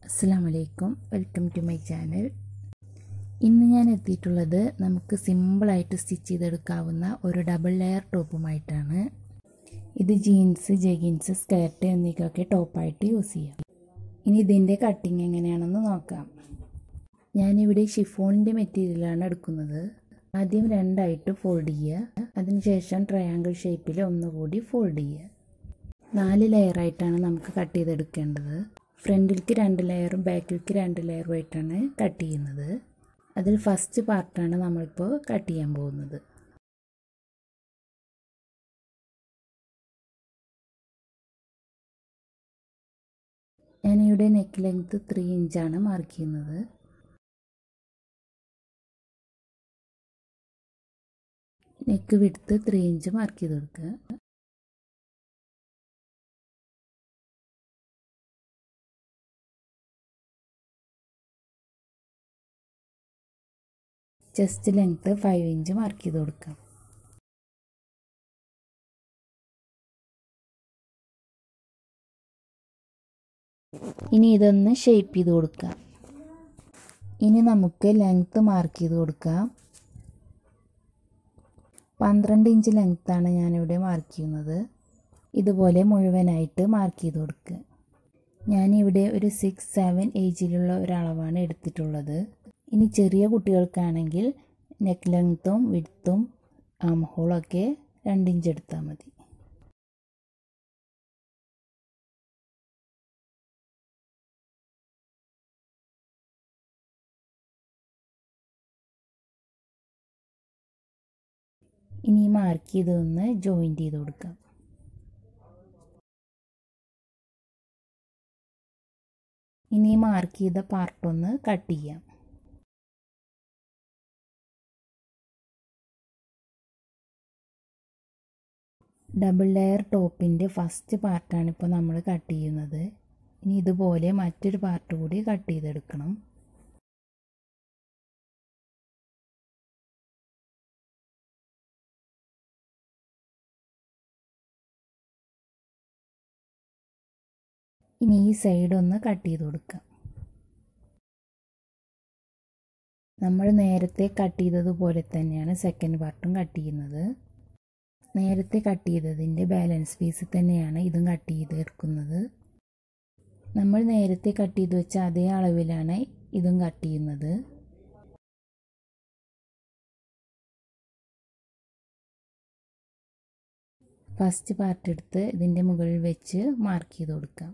അസ്സാം വലൈക്കും welcome to my channel ഇന്ന് ഞാൻ എത്തിയിട്ടുള്ളത് നമുക്ക് സിമ്പിളായിട്ട് സ്റ്റിച്ച് ചെയ്തെടുക്കാവുന്ന ഒരു ഡബിൾ ലെയർ ടോപ്പുമായിട്ടാണ് ഇത് ജീൻസ് ജഗിൻസ് സ്കേർട്ട് എന്നിവയ്ക്കൊക്കെ ടോപ്പായിട്ട് യൂസ് ചെയ്യാം ഇനി ഇതിൻ്റെ കട്ടിങ് എങ്ങനെയാണെന്ന് നോക്കാം ഞാനിവിടെ ഷിഫോണിൻ്റെ മെറ്റീരിയലാണ് എടുക്കുന്നത് ആദ്യം രണ്ടായിട്ട് ഫോൾഡ് ചെയ്യുക അതിനുശേഷം ട്രയാങ്കിൾ ഷേപ്പിൽ ഒന്നുകൂടി ഫോൾഡ് ചെയ്യുക നാല് ലെയറായിട്ടാണ് നമുക്ക് കട്ട് ചെയ്തെടുക്കേണ്ടത് ഫ്രണ്ടിലേക്ക് രണ്ട് ലെയറും ബാക്കിലേക്ക് രണ്ട് ലെയറും ആയിട്ടാണ് കട്ട് ചെയ്യുന്നത് അതിൽ ഫസ്റ്റ് പാർട്ടാണ് നമ്മളിപ്പോൾ കട്ട് ചെയ്യാൻ പോകുന്നത് ഞാനിവിടെ നെക്ക് ലെങ്ത്ത് ത്രീ ഇഞ്ചാണ് മാർക്ക് ചെയ്യുന്നത് നെക്ക് വിടുത്ത് ത്രീ ഇഞ്ച് മാർക്ക് ചെയ്ത് കൊടുക്കുക chest length five inch mark ചെയ്ത് കൊടുക്കാം ഇനി ഇതൊന്ന് ഷേപ്പ് ചെയ്ത് കൊടുക്കാം ഇനി നമുക്ക് ലെങ്ത്ത് മാർക്ക് ചെയ്ത് കൊടുക്കാം പന്ത്രണ്ട് ഇഞ്ച് ലെങ്ത്താണ് ഞാനിവിടെ മാർക്ക് ചെയ്യുന്നത് ഇതുപോലെ മുഴുവനായിട്ട് മാർക്ക് ചെയ്ത് കൊടുക്കുക ഞാനിവിടെ ഒരു സിക്സ് സെവൻ ഏജിലുള്ള ഒരളവാണ് എടുത്തിട്ടുള്ളത് ഇനി ചെറിയ കുട്ടികൾക്കാണെങ്കിൽ നെക്ക് ലെങ്ത്തും വിടുത്തും ആം ഹോളൊക്കെ രണ്ട് ഇഞ്ച് എടുത്താൽ മതി ഇനി മാർക്ക് ചെയ്തൊന്ന് ജോയിൻറ്റ് ചെയ്ത് കൊടുക്കാം ഇനി മാർക്ക് ചെയ്ത പാർട്ടൊന്ന് കട്ട് ചെയ്യാം ഡബിൾ ലെയർ ടോപ്പിൻ്റെ ഫസ്റ്റ് പാർട്ടാണ് ഇപ്പോൾ നമ്മൾ കട്ട് ചെയ്യുന്നത് ഇനി ഇതുപോലെ മറ്റൊരു പാർട്ട് കൂടി കട്ട് ചെയ്തെടുക്കണം ഇനി ഈ സൈഡ് ഒന്ന് കട്ട് ചെയ്ത് കൊടുക്കാം നമ്മൾ നേരത്തെ കട്ട് ചെയ്തതുപോലെ തന്നെയാണ് സെക്കൻഡ് പാർട്ടും കട്ട് ചെയ്യുന്നത് നേരത്തെ കട്ട് ചെയ്തതിൻ്റെ ബാലൻസ് പീസ് തന്നെയാണ് ഇതും കട്ട് ചെയ്ത് എടുക്കുന്നത് നമ്മൾ നേരത്തെ കട്ട് ചെയ്ത് വെച്ച അതേ അളവിലാണ് ഇതും കട്ട് ചെയ്യുന്നത് ഫസ്റ്റ് പാർട്ട് എടുത്ത് ഇതിൻ്റെ മുകളിൽ വെച്ച് മാർക്ക് ചെയ്ത് കൊടുക്കാം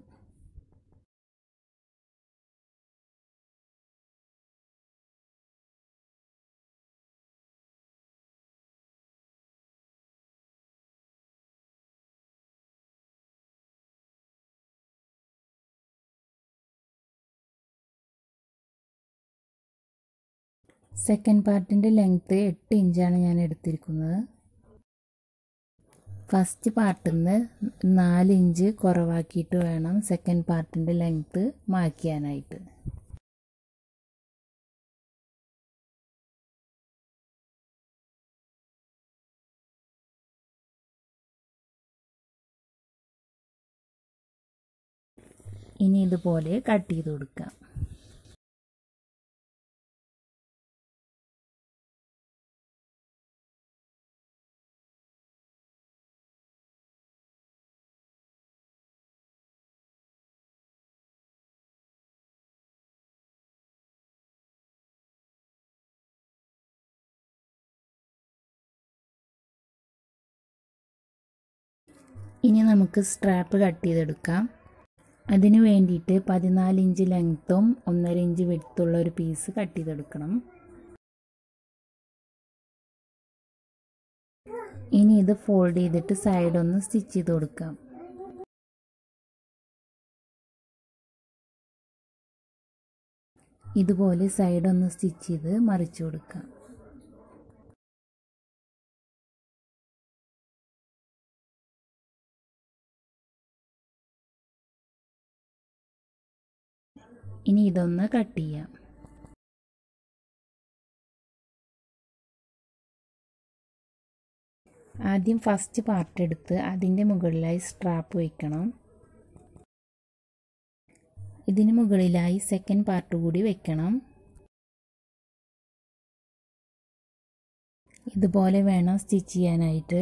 സെക്കൻഡ് പാർട്ടിൻ്റെ ലെങ്ത്ത് എട്ട് ഇഞ്ചാണ് ഞാൻ എടുത്തിരിക്കുന്നത് ഫസ്റ്റ് പാർട്ടിൽ നിന്ന് നാല് ഇഞ്ച് കുറവാക്കിയിട്ട് വേണം സെക്കൻഡ് പാർട്ടിൻ്റെ ലെങ്ത്ത് മാർക്ക് ചെയ്യാനായിട്ട് ഇനി ഇതുപോലെ കട്ട് ചെയ്ത് കൊടുക്കാം ഇനി നമുക്ക് സ്ട്രാപ്പ് കട്ട് ചെയ്തെടുക്കാം അതിന് വേണ്ടിയിട്ട് പതിനാല് ഇഞ്ച് ലെങ്ത്തും ഒന്നര ഇഞ്ച് വെടുത്തുള്ള ഒരു പീസ് കട്ട് ചെയ്തെടുക്കണം ഇനി ഇത് ഫോൾഡ് ചെയ്തിട്ട് സൈഡ് ഒന്ന് സ്റ്റിച്ച് ചെയ്ത് കൊടുക്കാം ഇതുപോലെ സൈഡ് ഒന്ന് സ്റ്റിച്ച് ചെയ്ത് മറിച്ചു കൊടുക്കാം ഇനി ഇതൊന്ന് കട്ട് ചെയ്യാം ആദ്യം ഫസ്റ്റ് പാർട്ട് എടുത്ത് അതിൻ്റെ മുകളിലായി സ്ട്രാപ്പ് വയ്ക്കണം ഇതിന് മുകളിലായി സെക്കൻഡ് പാർട്ട് കൂടി വെക്കണം ഇതുപോലെ വേണം സ്റ്റിച്ച് ചെയ്യാനായിട്ട്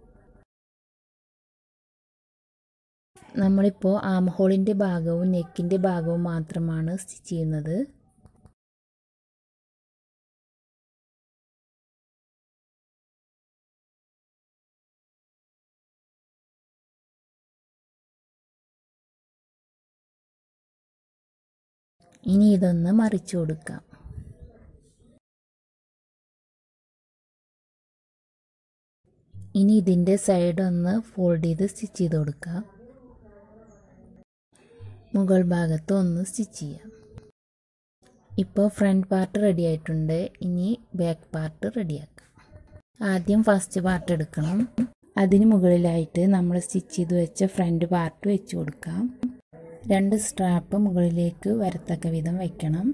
നമ്മളിപ്പോൾ ആം ഹോളിൻ്റെ ഭാഗവും നെക്കിൻ്റെ ഭാഗവും മാത്രമാണ് സ്റ്റിച്ച് ചെയ്യുന്നത് ഇനി ഇതൊന്ന് മറിച്ചു കൊടുക്കാം ഇനി ഇതിൻ്റെ സൈഡ് ഒന്ന് ഫോൾഡ് ചെയ്ത് സ്റ്റിച്ച് ചെയ്ത് കൊടുക്കാം മുകൾ ഭാഗത്ത് ഒന്ന് സ്റ്റിച്ച് ചെയ്യാം ഇപ്പോൾ ഫ്രണ്ട് പാർട്ട് റെഡി ആയിട്ടുണ്ട് ഇനി ബാക്ക് പാർട്ട് റെഡിയാക്കാം ആദ്യം ഫസ്റ്റ് പാർട്ട് എടുക്കണം അതിന് മുകളിലായിട്ട് നമ്മൾ സ്റ്റിച്ച് ചെയ്ത് വെച്ച ഫ്രണ്ട് പാർട്ട് വെച്ച് കൊടുക്കാം രണ്ട് സ്ട്രാപ്പ് മുകളിലേക്ക് വരത്തക്ക വിധം വയ്ക്കണം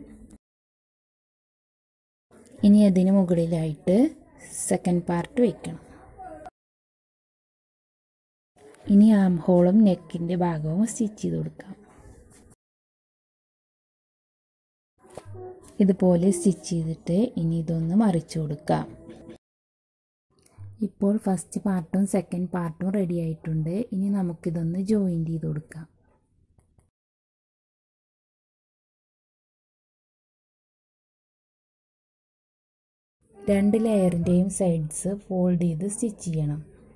ഇനി അതിന് മുകളിലായിട്ട് സെക്കൻഡ് പാർട്ട് വയ്ക്കണം ഇനി ആം ഹോളും നെക്കിൻ്റെ ഭാഗവും സ്റ്റിച്ച് ചെയ്ത് കൊടുക്കാം ഇതുപോലെ സ്റ്റിച്ച് ചെയ്തിട്ട് ഇനി ഇതൊന്ന് മറിച്ചു കൊടുക്കാം ഇപ്പോൾ ഫസ്റ്റ് പാർട്ടും സെക്കൻഡ് പാർട്ടും റെഡി ആയിട്ടുണ്ട് ഇനി നമുക്കിതൊന്ന് ജോയിൻറ്റ് ചെയ്ത് കൊടുക്കാം രണ്ട് ലെയറിൻ്റെയും സൈഡ്സ് ഫോൾഡ് ചെയ്ത് സ്റ്റിച്ച് ചെയ്യണം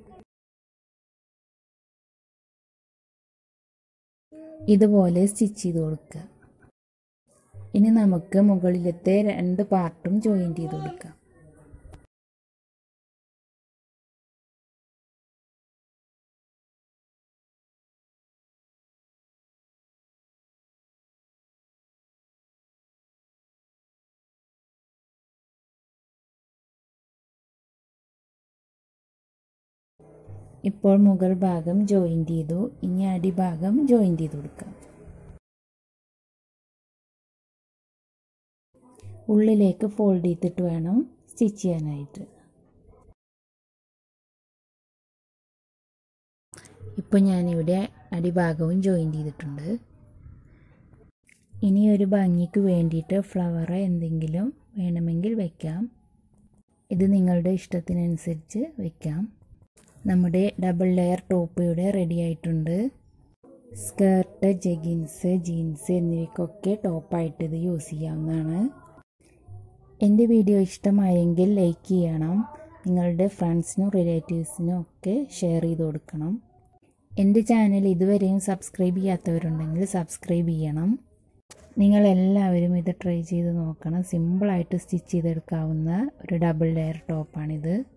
ഇതുപോലെ സ്റ്റിച്ച് ചെയ്ത് കൊടുക്കുക ഇനി നമുക്ക് മുകളിലത്തെ രണ്ട് പാർട്ടും ജോയിൻറ്റ് ചെയ്ത് കൊടുക്കാം ഇപ്പോൾ മുകൾ ഭാഗം ജോയിൻറ്റ് ചെയ്തു ഇനി അടിഭാഗം ജോയിൻറ്റ് ചെയ്ത് കൊടുക്കാം ഉള്ളിലേക്ക് ഫോൾഡ് ചെയ്തിട്ട് വേണം സ്റ്റിച്ച് ചെയ്യാനായിട്ട് ഇപ്പോൾ ഞാനിവിടെ അടിഭാഗവും ജോയിൻറ്റ് ചെയ്തിട്ടുണ്ട് ഇനി ഒരു ഭംഗിക്ക് വേണ്ടിയിട്ട് ഫ്ലവർ എന്തെങ്കിലും വേണമെങ്കിൽ വയ്ക്കാം ഇത് നിങ്ങളുടെ ഇഷ്ടത്തിനനുസരിച്ച് വയ്ക്കാം നമ്മുടെ ഡബിൾ ലെയർ ടോപ്പ് ഇവിടെ റെഡി ആയിട്ടുണ്ട് സ്കേർട്ട് ജഗിൻസ് ജീൻസ് എന്നിവയ്ക്കൊക്കെ ടോപ്പായിട്ട് ഇത് യൂസ് ചെയ്യാവുന്നതാണ് എൻ്റെ വീഡിയോ ഇഷ്ടമായെങ്കിൽ ലൈക്ക് ചെയ്യണം നിങ്ങളുടെ ഫ്രണ്ട്സിനും റിലേറ്റീവ്സിനും ഒക്കെ ഷെയർ ചെയ്ത് കൊടുക്കണം എൻ്റെ ചാനൽ ഇതുവരെയും സബ്സ്ക്രൈബ് ചെയ്യാത്തവരുണ്ടെങ്കിൽ സബ്സ്ക്രൈബ് ചെയ്യണം നിങ്ങളെല്ലാവരും ഇത് ട്രൈ ചെയ്ത് നോക്കണം സിമ്പിളായിട്ട് സ്റ്റിച്ച് ചെയ്തെടുക്കാവുന്ന ഒരു ഡബിൾ ലെയർ ടോപ്പാണിത്